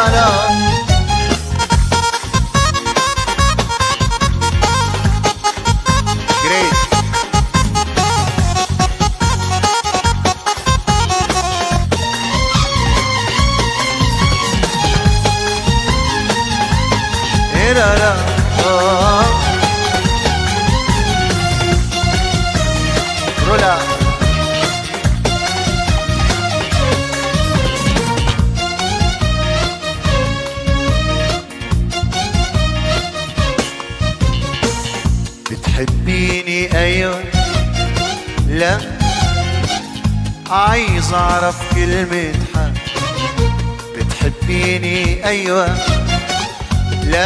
لا لا جريت إيه لا لا آه. رولا بتحبيني ايوه لا عايز اعرف كلمة حق بتحبيني ايوه لا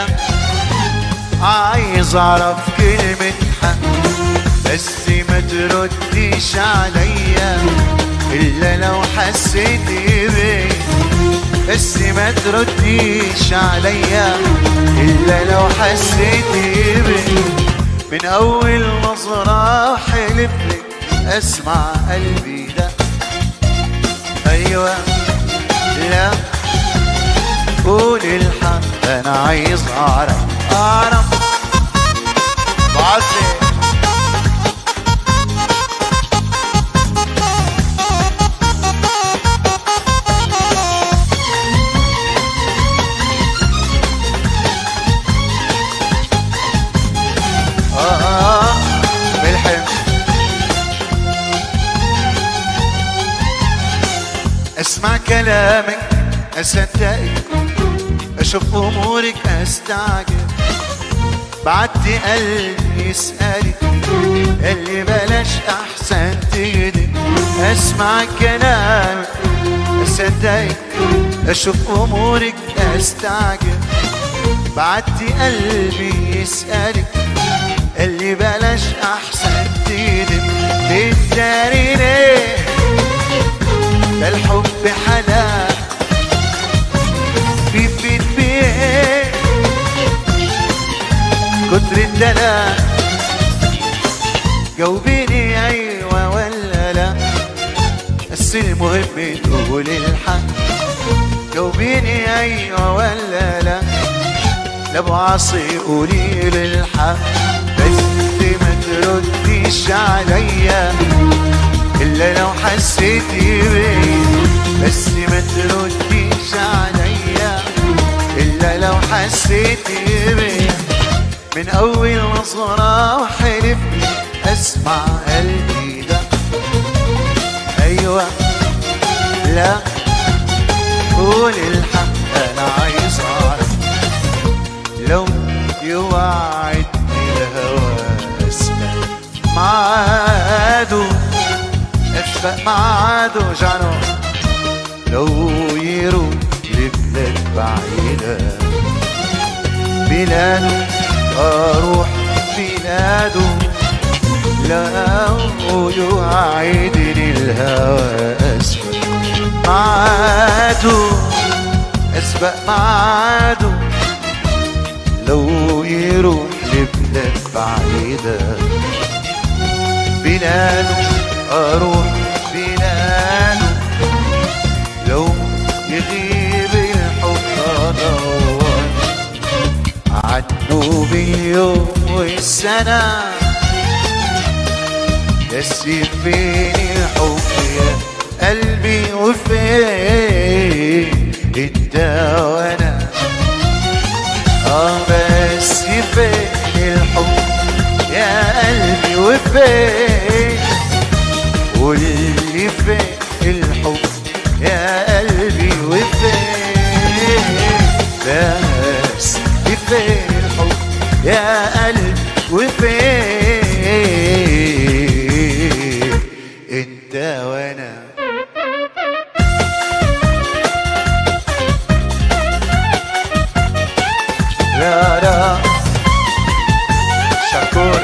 عايز اعرف كلمة حق بس ما ترديش عليا الا لو حسيت بيه بس ما ترديش عليا الا لو حسيت بيه من اول نظرة حلفلك اسمع قلبي ده ايوه لا قول الحق انا عايز اعرف اعرف بعزي آه آه بالحلم اسمع كلامك اصدقك اشوف امورك استعجب بعت قلبي يسألك اللي بلاش احسن تكذب اسمع كلامك اصدقك اشوف امورك استعجب بعت قلبي يسألك اللي بلاش احسن تكذب تداري ليه ده الحب حلاق بيفيد بيه كتر الدلع جاوبيني ايوه ولا لا بس المهم تقول الحق جاوبيني ايوه ولا لا لا ابو عاصي قولي الحق بس ما ترديش عليا الا لو حسيت بيه بس ما ترديش عليا الا لو حسيت بيه من اول نظرة وحلف اسمع قلبي ده ايوه لا قول الحق انا عايز اعرف لو يوعدني الهوى اسبق معاده اسبق معاده جانو لو يروح لبلاد بعيدة بلاده اروح بلاده لو يوعدني الهوى اسبق معاده اسبق معاده لو يروح لبلاد بعيدة بلاده أروح بلاده لو يغيب الحب أدور عنه باليوم والسنة يسيب فين الحب يا قلبي وفين انت وانا اه بس فين الحب يا قلبي وفين واللي فين الحب يا قلبي وفين بس فين الحب يا قلبي وفين انت وانا لا لا شكور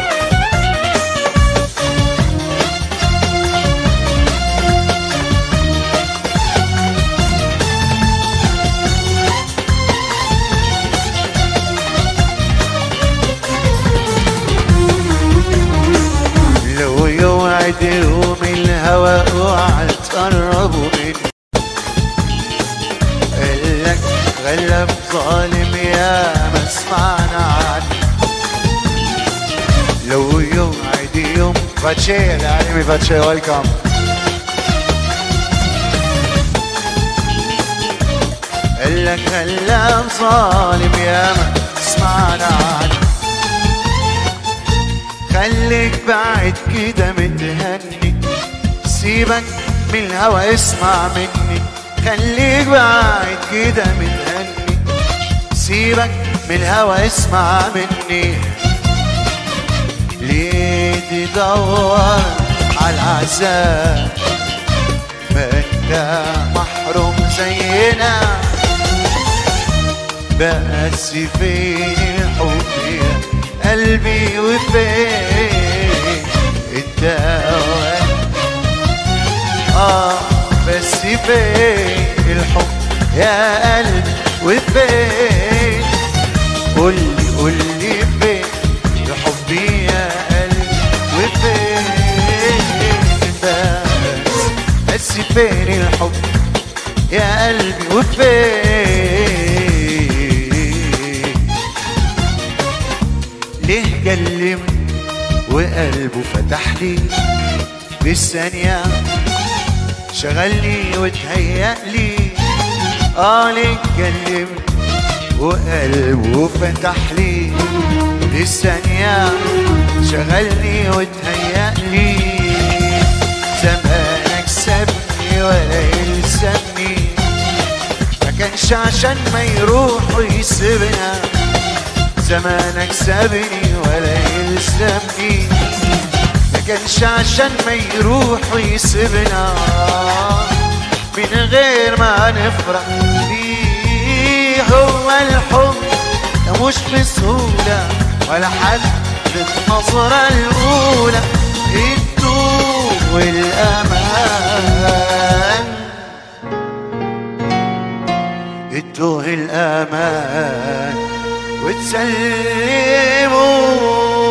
لو يوعد يوم الهوى اوعى تقربوا مني قالك غلب ظالم يا ما سمعنا عنه لو يوم عيد يوم فاتشي العالمي فاتشي ويلكم قال لك غلب ظالم يا ما سمعنا عنه خليك بعد كده متهني سيبك من الهوى اسمع مني خليك بعد كده متهني سيبك من الهوى اسمع مني ليه تدور على العذاب ما انت محروم زينا بس فين الحب يا قلبي وفين انت وانا اه بس فين الحب يا قلبي وفين قولي قولي فين حبي يا قلبي وفين بس بس فين الحب يا قلبي وفين ليه كلمني وقلبه فتح لي بالثانية شغلني وتهيأ لي اه ليه كلمني وقلبه فتح لي بالثانية شغلني وتهيأ لي زمانك سابني ولا يلزمني ما كانش عشان ما يروح ويسيبنا زمانك سابني ولا يلزمني ما كانش عشان ما يروح ويسيبنا من غير ما نفرح فيه هو الحب ده مش بسهولة ولا حد بالنظرة الأولى الدوب والأمان الدوب الأمان وتسلموا